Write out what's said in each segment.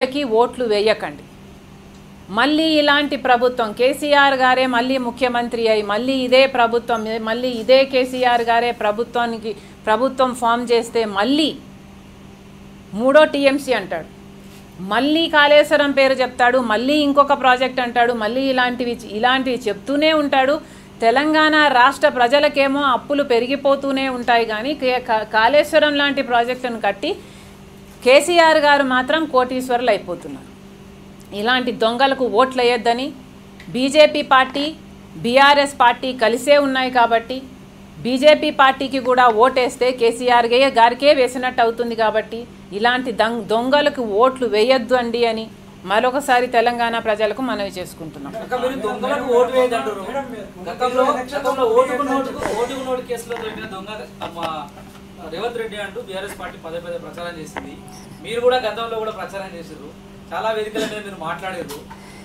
కి ఓట్లు వేయకండి మళ్ళీ ఇలాంటి ప్రభుత్వం కేసీఆర్ గారే మళ్ళీ ముఖ్యమంత్రి అయి మళ్ళీ ఇదే ప్రభుత్వం మళ్ళీ ఇదే కేసీఆర్ గారే ప్రభుత్వానికి ప్రభుత్వం ఫామ్ చేస్తే మళ్ళీ మూడో టీఎంసీ అంటాడు మళ్ళీ కాళేశ్వరం పేరు చెప్తాడు మళ్ళీ ఇంకొక ప్రాజెక్ట్ అంటాడు మళ్ళీ ఇలాంటివి ఇలాంటివి చెప్తూనే ఉంటాడు తెలంగాణ రాష్ట్ర ప్రజలకేమో అప్పులు పెరిగిపోతూనే ఉంటాయి కానీ కే- కా- కాళేశ్వరం లాంటి ప్రాజెక్టును కట్టి కేసీఆర్ గారు మాత్రం కోటీశ్వరులు అయిపోతున్నారు ఇలాంటి దొంగలకు ఓట్లు వేయొద్దని బీజేపీ పార్టీ బీఆర్ఎస్ పార్టీ కలిసే ఉన్నాయి కాబట్టి బీజేపీ పార్టీకి కూడా ఓటేస్తే కేసీఆర్ గే- గారికే వేసినట్టు అవుతుంది కాబట్టి ఇలాంటి దం దొంగలకు ఓట్లు వేయొద్దు అండి అని మరొకసారి తెలంగాణ ప్రజలకు మనవి చేసుకుంటున్నాం అక్క మీరు దొంగలకు ఓటు వేయదంటారు గతంలో గతంలో ఓటుకు నోటుకు ఓటుకు నోటు కేసులో దొరికిన దొంగ మా రేవంత్ రెడ్డి అంటూ బీఆర్ఎస్ పార్టీ పదే పదే ప్రచారం చేసింది మీరు కూడా గతంలో కూడా ప్రచారం చేసారు చాలా వేదికల మీద మీరు మాట్లాడారు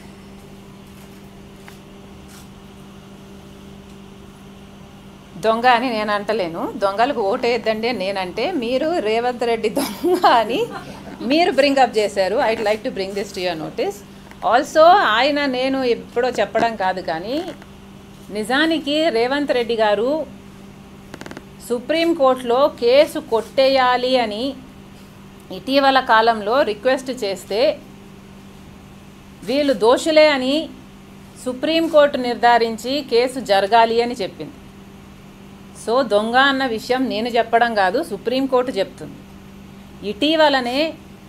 దొంగ అని నేను అంటలేను దొంగలకు ఓటేయద్దండి అని నేనంటే మీరు రేవంత్ రెడ్డి దొంగ అని మీరు బ్రింగప్ చేశారు I like to bring this to your notice also ఆయన నేను ఎప్పుడో చెప్పడం కాదు కానీ నిజానికి రేవంత్ రెడ్డి గారు సుప్రీంకోర్టులో కేసు కొట్టేయాలి అని ఇటీవల కాలంలో రిక్వెస్ట్ చేస్తే వీళ్ళు దోషులే అని సుప్రీంకోర్టు నిర్ధారించి కేసు జరగాలి అని చెప్పింది సో దొంగ అన్న విషయం నేను చెప్పడం కాదు సుప్రీంకోర్టు చెప్తుంది ఇటీవలనే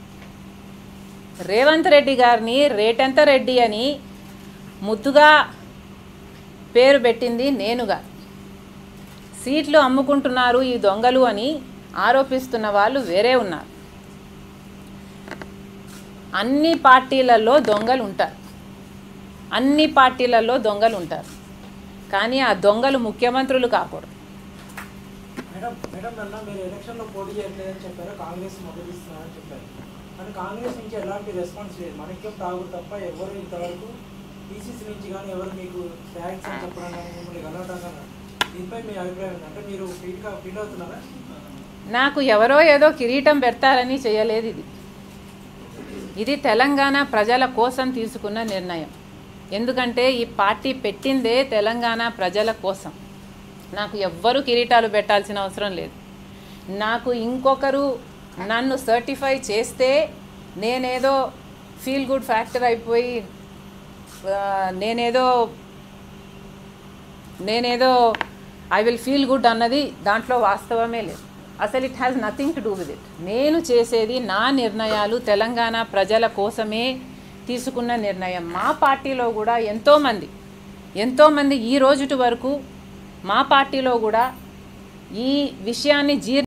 రేవంత్ రెడ్డి గారిని రేటెంత రెడ్డి అని ముద్దుగా పేరు పెట్టింది నేనుగా సీట్లు అమ్ముకుంటున్నారు ఈ దొంగలు అని ఆరోపిస్తున్న వాళ్ళు వేరే ఉన్నారు అన్ని పార్టీలలో దొంగలు ఉంటారు అన్ని పార్టీలలో దొంగలు ఉంటారు కానీ ఆ దొంగలు ముఖ్యమంత్రులు కాకూడదు మేడం మేడం అన్న మీరు ఎలక్షన్లో పోటీ చేయట్లేదని చెప్పారు కాంగ్రెస్ మద్దతు ఇస్తున్నారని చెప్పారు కానీ కాంగ్రెస్ నుంచి ఎలాంటి రెస్పాన్స్ లేదు మనకేం తాగు తప్ప ఎవరు ఇంతవరకు టీసీసీ నుంచి కానీ ఎవరు మీకు థ్యాంక్స్ అని చెప్పడం కానీ మిమ్మల్ని కలవడం కానీ దీనిపై మీ అభిప్రాయం ఏంటి? అంటే మీరు ఫీల్ ఫీల్ అవుతున్నారా నాకు ఎవరో ఏదో కిరీటం పెడతారని చేయలేదు ఇది ఇది తెలంగాణ ప్రజల కోసం తీసుకున్న నిర్ణయం ఎందుకంటే ఈ పార్టీ పెట్టిందే తెలంగాణ ప్రజల కోసం నాకు ఎవ్వరు కిరీటాలు పెట్టాల్సిన అవసరం లేదు నాకు ఇంకొకరు నన్ను సర్టిఫై చేస్తే నేనేదో ఫీల్ గుడ్ ఫ్యాక్టర్ అయిపోయి ఆ, నేనేదో నేనేదో ఐ విల్ ఫీల్ గుడ్ అన్నది దాంట్లో వాస్తవమే లేదు అసలు it has nothing to do with it నేను చేసేది నా నిర్ణయాలు తెలంగాణ ప్రజల కోసమే తీసుకున్న నిర్ణయం మా పార్టీలో కూడా ఎంతోమంది ఎంతోమంది ఈ రోజుటి వరకు మా పార్టీలో కూడా ఈ విషయాన్ని జీర్